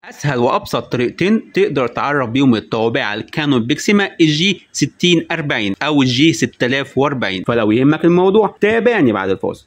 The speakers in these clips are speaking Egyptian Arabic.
اسهل وابسط طريقتين تقدر تعرف بيهم الطوابع الكانون بيكسيما الجي 6040 او الجي 6040 فلو يهمك الموضوع تابعني بعد الفاصل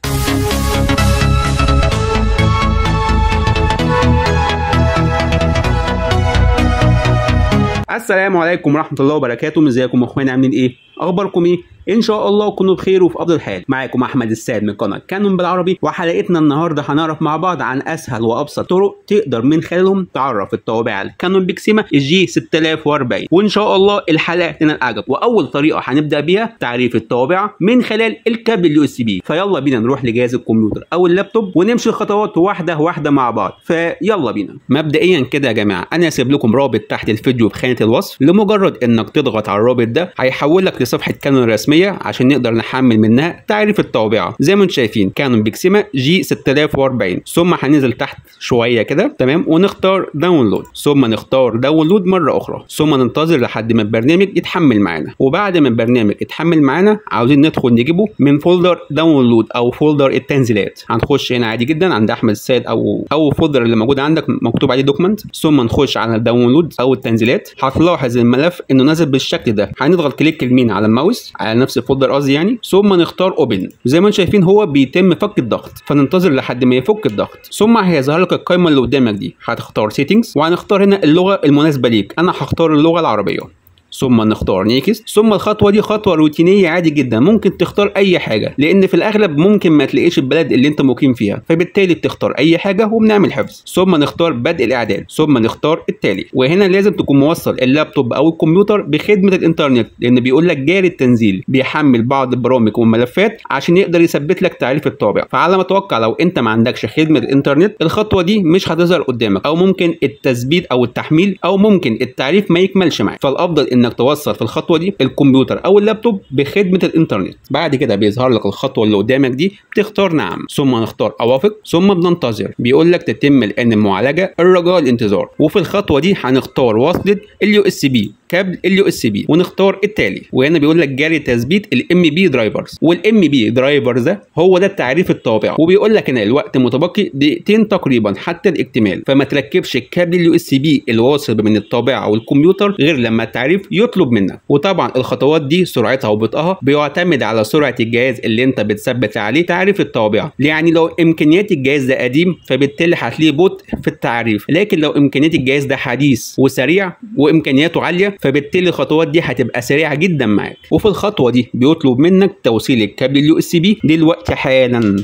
السلام عليكم ورحمه الله وبركاته ازيكم يا اخواني عاملين ايه اخباركم ايه ان شاء الله تكونوا بخير وفي افضل حال معاكم احمد الساد من قناه كانون بالعربي وحلقتنا النهارده هنعرف مع بعض عن اسهل وابسط طرق تقدر من خلالهم تعرف الطوابع الكانون بيكسيما الجي 6040 وان شاء الله الحلقه تنال اعجب واول طريقه هنبدا بيها تعريف الطوابع من خلال الكابل اليو اس بي فيلا بينا نروح لجهاز الكمبيوتر او اللابتوب ونمشي الخطوات واحده واحده مع بعض فيلا بينا مبدئيا كده يا جماعه انا هسيب لكم رابط تحت الفيديو في خانه الوصف لمجرد انك تضغط على الرابط ده هيحولك لصفحه كانون الرسميه عشان نقدر نحمل منها تعريف الطابعه زي ما انتم شايفين كانون بيكسيما جي 6040 ثم هننزل تحت شويه كده تمام ونختار داونلود ثم نختار داونلود مره اخرى ثم ننتظر لحد ما البرنامج يتحمل معانا وبعد ما البرنامج يتحمل معانا عاوزين ندخل نجيبه من فولدر داونلود او فولدر التنزيلات هنخش هنا عادي جدا عند احمد السيد او او فولدر اللي موجود عندك مكتوب عليه دوكمنت ثم نخش على الداونلود او التنزيلات هتلاحظ الملف انه نازل بالشكل ده هنضغط كليك يمين على الماوس على نفس الفولدر قصدي يعني ثم نختار اوبن زي ما انتم شايفين هو بيتم فك الضغط فننتظر لحد ما يفك الضغط ثم هيظهر لك القائمه اللي قدامك دي هتختار سيتنجز وهنختار هنا اللغه المناسبه ليك انا هختار اللغه العربيه ثم نختار نيكست ثم الخطوه دي خطوه روتينيه عادي جدا ممكن تختار اي حاجه لان في الاغلب ممكن ما تلاقيش البلد اللي انت مقيم فيها فبالتالي بتختار اي حاجه وبنعمل حفظ ثم نختار بدء الاعداد ثم نختار التالي وهنا لازم تكون موصل اللابتوب او الكمبيوتر بخدمه الانترنت لان بيقول لك جاري التنزيل بيحمل بعض البرامج والملفات عشان يقدر يثبت لك تعريف الطابع فعلى ما اتوقع لو انت ما عندكش خدمه الانترنت الخطوه دي مش هتظهر قدامك او ممكن التثبيت او التحميل او ممكن التعريف ما يكملش معاك فالافضل انك توصل في الخطوه دي الكمبيوتر او اللابتوب بخدمه الانترنت بعد كده بيظهر لك الخطوه اللي قدامك دي بتختار نعم ثم نختار اوافق ثم بننتظر بيقول لك تتم الان المعالجه الرجاء الانتظار وفي الخطوه دي هنختار وصله اليو اس بي كابل اليو اس بي ونختار التالي وهنا بيقول لك جاري تثبيت الام بي درايفرز والام بي درايفرز ده هو ده التعريف الطابع وبيقول لك هنا الوقت متبقي دقيقتين تقريبا حتى الاكتمال فما تركبش الكابل اليو اس بي الواصل من الطابعه او الكمبيوتر غير لما التعريف يطلب منك وطبعا الخطوات دي سرعتها وبطئها بيعتمد على سرعه الجهاز اللي انت بتثبت عليه تعريف الطابعه يعني لو امكانيات الجهاز ده قديم فبالتالي هتلاقيه بطء في التعريف لكن لو امكانيات الجهاز ده حديث وسريع وامكانياته عاليه فبالتالي الخطوات دي هتبقى سريعه جدا معاك وفي الخطوه دي بيطلب منك توصيل الكابل اليو اس بي دلوقتي حالا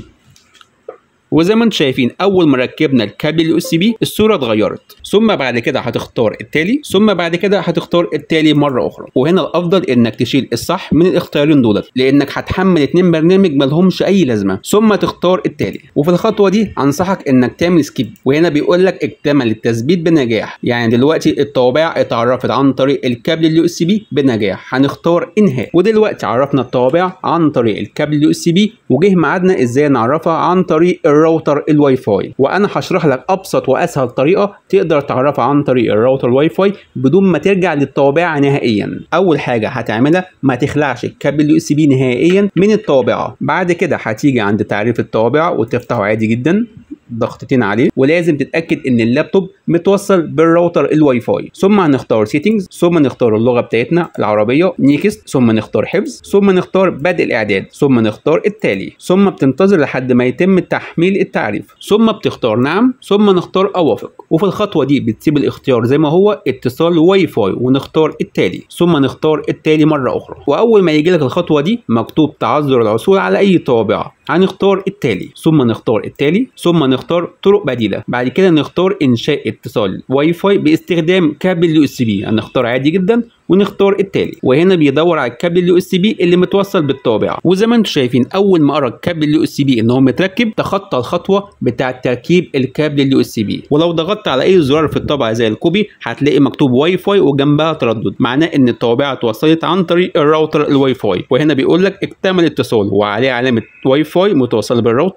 وزي ما انتم شايفين اول ما ركبنا الكابل اليو اس بي الصوره اتغيرت ثم بعد كده هتختار التالي ثم بعد كده هتختار التالي مره اخرى وهنا الافضل انك تشيل الصح من الاختيارين دولت لانك هتحمل اتنين برنامج ملهمش اي لازمه ثم تختار التالي وفي الخطوه دي انصحك انك تعمل سكيب وهنا بيقول لك اكتمل التثبيت بنجاح يعني دلوقتي الطوابع اتعرفت عن طريق الكابل اليو اس بي بنجاح هنختار انهاء ودلوقتي عرفنا الطوابع عن طريق الكابل اليو اس بي وجه ميعادنا ازاي نعرفها عن طريق الراوتر الواي فاي وانا هشرح لك ابسط واسهل طريقه تقدر تعرفها عن طريق الراوتر الواي فاي بدون ما ترجع للطابعه نهائيا اول حاجه هتعملها ما تخلعش الكابل اليو اس بي نهائيا من الطابعه بعد كده هتيجي عند تعريف الطابعه وتفتحه عادي جدا ضغطتين عليه ولازم تتاكد ان اللابتوب متوصل بالراوتر الواي فاي ثم هنختار سيتنجز ثم نختار اللغه بتاعتنا العربيه نيكست ثم نختار حفظ ثم نختار بدء الاعداد ثم نختار التالي ثم بتنتظر لحد ما يتم تحميل التعريف ثم بتختار نعم ثم نختار اوافق وفي الخطوه دي بتسيب الاختيار زي ما هو اتصال واي فاي ونختار التالي ثم نختار التالي مره اخرى واول ما يجي لك الخطوه دي مكتوب تعذر العثور على اي طابعه هنختار التالي ثم نختار التالي ثم نختار طرق بديله بعد كده نختار انشاء اتصال واي فاي باستخدام كابل يو اس بي هنختار عادي جدا ونختار التالي وهنا بيدور على الكابل اليو اس بي اللي متوصل بالطابعه وزي ما انتم شايفين اول ما قرا الكابل اليو اس بي ان هو متركب تخطى الخطوه بتاعه تركيب الكابل اليو اس بي ولو ضغطت على اي زرار في الطابعه زي الكوبي هتلاقي مكتوب واي فاي وجنبها تردد معناه ان الطابعه اتوصلت عن طريق الراوتر الواي فاي وهنا بيقول لك اكتمل اتصال وعليه علامه واي فاي متوصل بالراوتر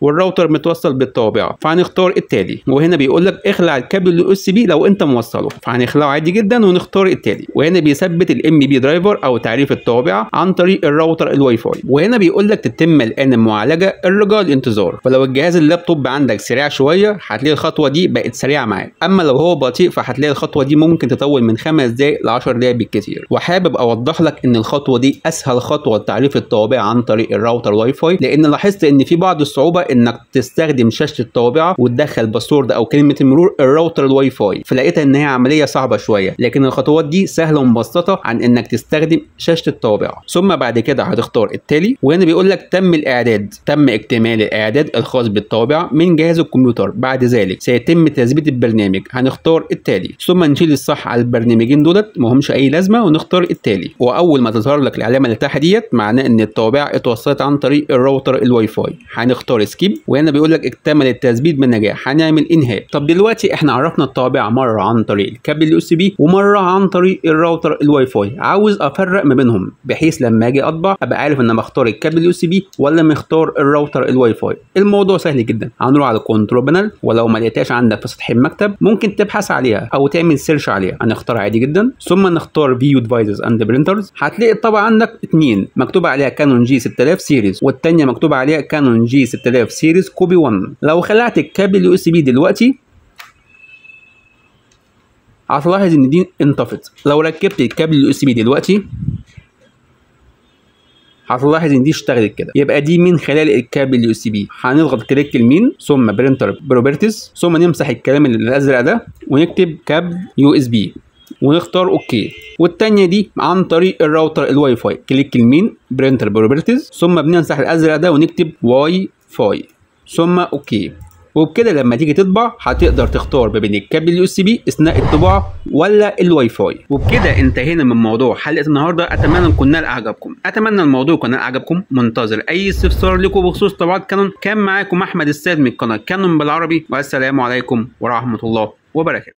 والراوتر متوصل بالطابعه فهنختار التالي وهنا بيقول لك اخلع الكابل اليو اس بي لو انت موصله فهنخلعه عادي جدا ونختار التالي وهنا بيثبت الام بي درايفر او تعريف الطابعه عن طريق الراوتر الواي فاي وهنا بيقول لك تتم الان المعالجه الرجاء الانتظار فلو الجهاز اللابتوب عندك سريع شويه هتلاقي الخطوه دي بقت سريعه معاك اما لو هو بطيء فهتلاقي الخطوه دي ممكن تطول من 5 دقائق ل 10 دقائق بالكثير وحابب اوضح لك ان الخطوه دي اسهل خطوه لتعريف الطوابع عن طريق الراوتر واي فاي لان لاحظت ان في بعض الصعوبه انك تستخدم شاشه الطابعه وتدخل باسورد او كلمه المرور الراوتر الواي فاي فلقيتها ان هي عمليه صعبه شويه لكن الخطوات دي سهله ومبسطه عن انك تستخدم شاشه الطابعه ثم بعد كده هتختار التالي وهنا بيقول لك تم الاعداد تم اكتمال الاعداد الخاص بالطابعه من جهاز الكمبيوتر بعد ذلك سيتم تثبيت البرنامج هنختار التالي ثم نشيل الصح على البرنامجين دولت ما همش اي لازمه ونختار التالي واول ما تظهر لك العلامه اللي تحت ديت معناه ان الطابعه اتوصلت عن طريق الراوتر الواي فاي هنختار سكيب وهنا بيقول لك اكتمل التثبيت بنجاح هنعمل انهاء طب دلوقتي احنا عرفنا الطابعه مره عن طريق الكابل اليو اس بي ومره عن طريق الراوتر الواي فاي عاوز افرق ما بينهم بحيث لما اجي اطبع ابقى عارف ان بختار الكابل اليو اس بي ولا مختار الراوتر الواي فاي الموضوع سهل جدا هنروح على الكنترول بانل ولو ما لقيتهاش عندك في سطح المكتب ممكن تبحث عليها او تعمل سيرش عليها هنختار عادي جدا ثم نختار فيو ديفايسز اند برينترز هتلاقي الطبعه عندك اتنين مكتوب عليها كانون جي 6000 سيريز والتانية مكتوب عليها كانون جي 6000 سيريز كوبي 1 لو خلعت الكابل يو اس بي دلوقتي هتلاحظ ان دي انطفت لو ركبت الكابل اليو اس بي دلوقتي هتلاحظ ان دي اشتغلت كده يبقى دي من خلال الكابل اليو اس بي هنضغط كليك يمين ثم برينتر بروبرتيز ثم نمسح الكلام اللي الازرق ده ونكتب كابل يو اس بي ونختار اوكي والتانية دي عن طريق الراوتر الواي فاي كليك يمين برينتر بروبرتيز ثم بنمسح الازرق ده ونكتب واي فاي ثم اوكي وبكده لما تيجي تطبع هتقدر تختار ما بين الكابل اليو اس بي اثناء الطباعه ولا الواي فاي وبكده انتهينا من موضوع حلقه النهارده اتمنى نكون نال اعجابكم اتمنى الموضوع يكون نال اعجابكم منتظر اي استفسار لكم بخصوص طباعه كانون كان معاكم احمد السيد من قناه كانون بالعربي والسلام عليكم ورحمه الله وبركاته